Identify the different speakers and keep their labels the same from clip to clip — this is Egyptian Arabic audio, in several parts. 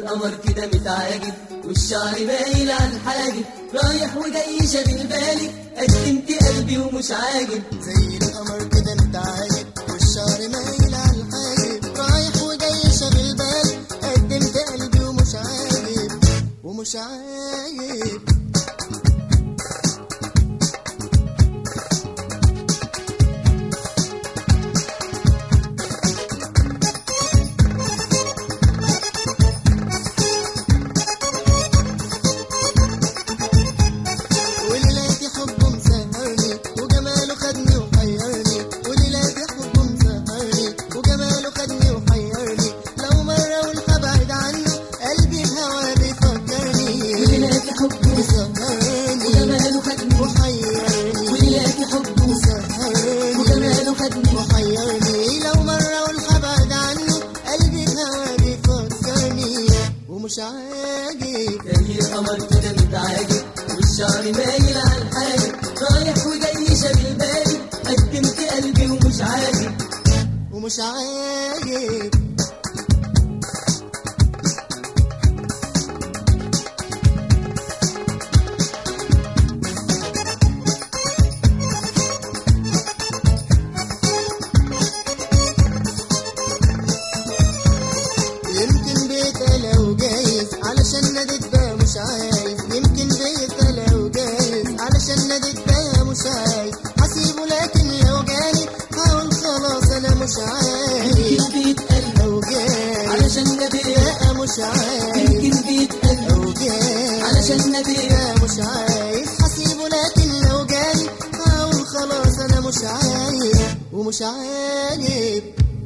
Speaker 1: القمر كده متعاجب والشعر مايل على الحاجب رايح وجاي شاغل بالي قدمت قلبي ومش عاجب
Speaker 2: زي القمر كده متعاجب والشعر مايل على الحاجب رايح وجاي شاغل بالي قدمت قلبي ومش عاجب ومش عاجب وليلاتي حبه مسهرني وجماله خدني وحيرني وليلاتي حبه مسهرني وجماله خدني وحيرني لو مرة والحبعد عنه قلبي بهواه بيفكرني
Speaker 1: وليلاتي حبه
Speaker 2: مسهرني
Speaker 1: وجماله خدني
Speaker 2: وحيرني
Speaker 1: وليلاتي حبه
Speaker 2: مسهرني
Speaker 1: وجماله خدني
Speaker 2: وحيرني لو مرة والحبعد عنه قلبي بهواه بيفكرني ومش عاجب
Speaker 1: زي القمر كده متعاجب والشعر مايل على الحاجب رايح وجاي شاغل بالي قدمت قلبي ومش عاجب
Speaker 2: ومش عاجب يمكن بيتقلى وجايز علشان ناديت بقى مش عايز يمكن بيتقلى وجايز علشان ناديت بقى مش عايز هسيبه لكن لو جاني هقول خلاص انا مش عايز
Speaker 1: يمكن بيتقل
Speaker 2: لو جاني
Speaker 1: علشان نبيع
Speaker 2: بقى مش عايز
Speaker 1: يمكن بيتقل
Speaker 2: لو جاني
Speaker 1: علشان نبيع
Speaker 2: بقى مش عايز هسيبه لكن لو جاني هقول خلاص انا مش عايز ومش عاجب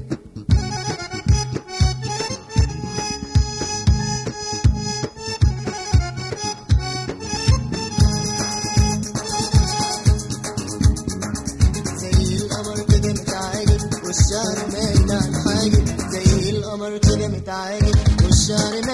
Speaker 2: زي القمر كده متعاجب والشعر مايل على الحاجب زي القمر كده متعاجب والشعر